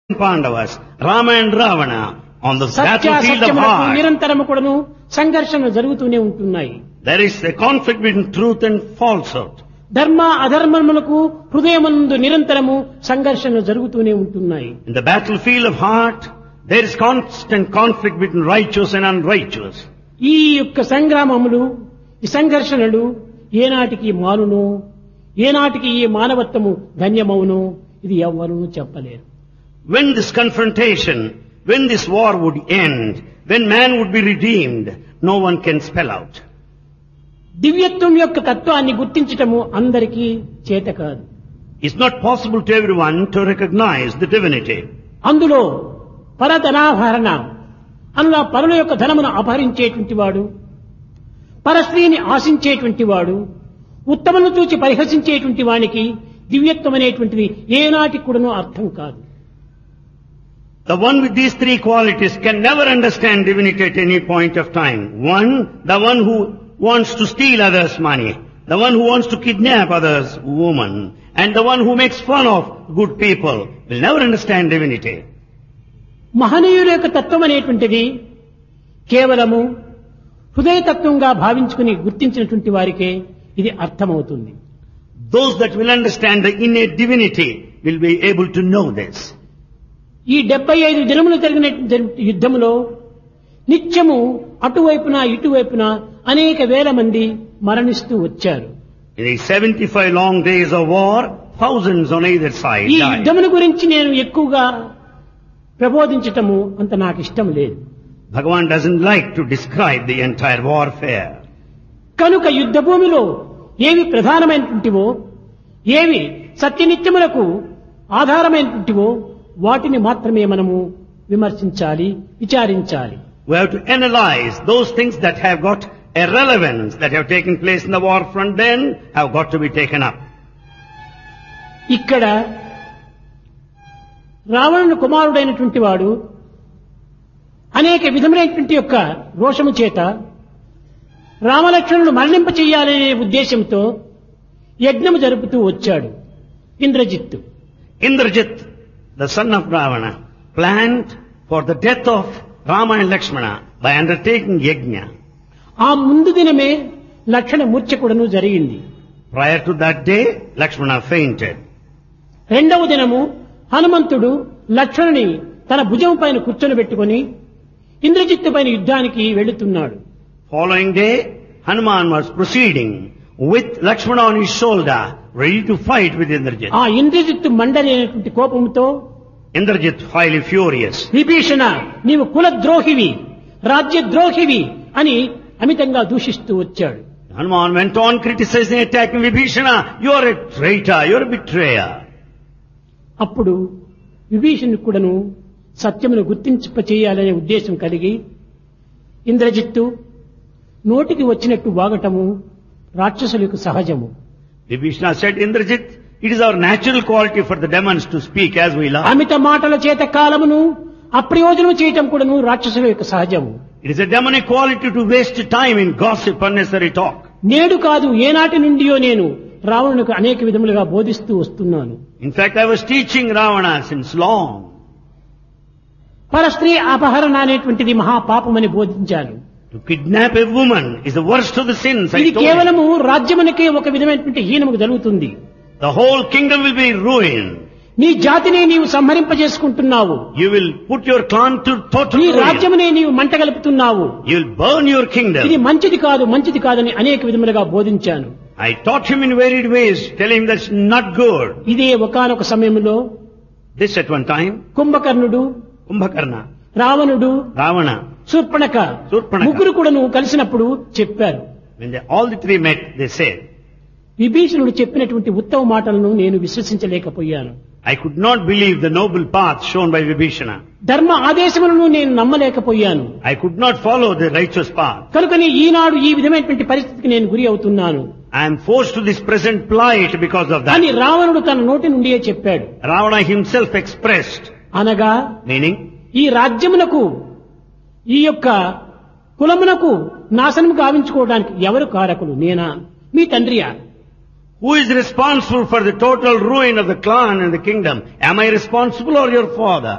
Pandavas, Rama and Ravana, on the battlefield of సత్యాసత్యములకు heart, నిరంతరము కూడాను సంఘర్షణలు జరుగుతూనే ఉంటున్నాయి there is a conflict between truth and falsehood. ధర్మ అధర్మములకు హృదయమందు నిరంతరము సంఘర్షణలు జరుగుతూనే ఉంటున్నాయి In the battlefield of heart, there is constant conflict between righteous and unrighteous. ఈ యొక్క సంగ్రామములు ఈ సంఘర్షణలు ఏనాటికి మానును ఏనాటికి ఈ మానవత్వము ధన్యమవును ఇది ఎవ్వరూ చెప్పలేరు When this confrontation, when this war would end, when man would be redeemed, no one can spell out. దివ్యత్వం యొక్క తత్వాన్ని గుర్తించటము అందరికీ చేత కాదు It's not possible to everyone to recognize the divinity. అందులో పరధనాభరణ అందులో పరుల యొక్క ధనమును అపహరించేటువంటి వాడు పరస్త్రీని ఆశించేటువంటి వాడు ఉత్తమను చూచి పరిహసించేటువంటి వానికి దివ్యత్వం అనేటువంటిది ఏనాటికి కూడాను అర్థం కాదు The one with these three qualities can never understand divinity at any point of time. One, the one who wants to steal others' money. The one who wants to kidnap others' woman. And the one who makes fun of good people will never understand divinity. మహనీయుల యొక్క తత్వం అనేటువంటిది కేవలము హృదయతత్వంగా భావించుకుని గుర్తించినటువంటి వారికే ఇది అర్థమవుతుంది Those that will understand the innate divinity will be able to know this. ఈ డెబ్బై ఐదు దినములు జరిగిన యుద్ధములో నిత్యము అటువైపున ఇటువైపున అనేక వేల మంది మరణిస్తూ వచ్చారు In these 75 long days of war, thousands on either side ఈ died. యుద్ధముల గురించి నేను ఎక్కువగా ప్రబోధించటము అంత నాకు ఇష్టం లేదు Bhagavan doesn't like to describe the entire warfare. కనుక యుద్ధ భూమిలో ఏవి ప్రధానమైనటువంటివో ఏవి సత్యనిత్యములకు ఆధారమైనటువంటివో వాటిని మాత్రమే మనము విమర్శించాలి విచారించాలి We have to analyze those things that have got a relevance that have taken place in the war front then have got to be taken up. ఇక్కడ రావణుని కుమారుడైనటువంటి వాడు అనేక విధములైనటువంటి యొక్క రోషము చేత రామలక్ష్మణుడు మరణింప చెయ్యాలనే ఉద్దేశంతో యజ్ఞము జరుపుతూ వచ్చాడు Indrajit Indrajit, the son of Ravana, planned for the death of Rama and Lakshmana by undertaking yajna. ఆ ముందు దినమే లక్షణ మూర్ఛకుడను జరిగింది Prior to that day, Lakshmana fainted. రెండవ దినము హనుమంతుడు లక్ష్మణుని తన భుజం పైన కూర్చొని పెట్టుకుని ఇంద్రజిత్తు పైన యుద్ధానికి వెళుతున్నాడు Following day, Hanuman was proceeding with Lakshmana on his shoulder, ready to fight with Indrajit. ఆ ఇంద్రజిత్తు మండలేనటువంటి కోపంతో Indrajit, highly furious, విభీషణ నీవు కులద్రోహివి రాజ్యద్రోహివి అని అమితంగా దూషిస్తూ వచ్చాడు Hanuman went on criticizing, attacking Vibhishana. You are a traitor, you are a betrayer. అప్పుడు విభీషణుడు కూడాను సత్యమును గుర్తింప చేయాలనే ఉద్దేశం కలిగి ఇంద్రజిత్తు నోటికి వచ్చినట్టు వాగటము రాక్షసులకు సహజము Vibhishana said, Indrajit, it is our natural quality for the demons to speak as we love. అమిత మాటల చేత కాలమును అప్రయోజనం చేయటం కూడాను రాక్షసుల యొక్క సహజము It is a demonic quality to waste time in gossip, unnecessary talk. నేడు కాదు ఏనాటి నుండియో నేను రావణునికి అనేక విధములుగా బోధిస్తూ వస్తున్నాను In fact, I was teaching Ravana since long. పరస్త్రీ అపహరణ అనేటువంటిది మహాపాపమని బోధించాను To kidnap a woman is the worst of the sins. I ఇది told him. కేవలము రాజ్యమునకే ఒక విధమైనటువంటి హీనము జరుగుతుంది The whole kingdom will be ruined. నీ జాతిని నీవు సంహరింపజేసుకుంటున్నావు You will put your clan to total నీ ruin. రాజ్యమునే నీవు మంటగలుపుతున్నావు You will burn your ఇది kingdom. మంచిది కాదు మంచిది కాదని అనేక విధములుగా బోధించాను I taught him in varied ways, telling him that's not good. ఇదే ఒకానొక సమయంలో This at one time, కుంభకర్ణుడు Kumbhakarna, రావణుడు Ravana, శూర్పణక శూర్పణఖ. ముగ్గురు కూడాను కలిసినప్పుడు చెప్పారు when they, all the three met, they said, విభీషణుడు చెప్పినటువంటి ఉత్తమ మాటలను నేను విశ్వసించలేకపోయాను I could not believe the noble path shown by Vibhishana. ధర్మ ఆదేశములను నేను నమ్మలేకపోయాను I could not follow the righteous path. కనుకని ఈనాడు ఈ విధమైనటువంటి పరిస్థితికి నేను గురి అవుతున్నాను I am forced to this present plight because of అని that. రావణుడు తన నోటి నుండియే చెప్పాడు Ravana himself expressed, అనగా meaning, ఈ రాజ్యమునకు ఈ యొక్క కులమునకు నాశనం గావించుకోవడానికి ఎవరు కారకులు నేనా మీ తండ్రియా who is responsible for the total ruin of the clan and the kingdom? Am I responsible or your father?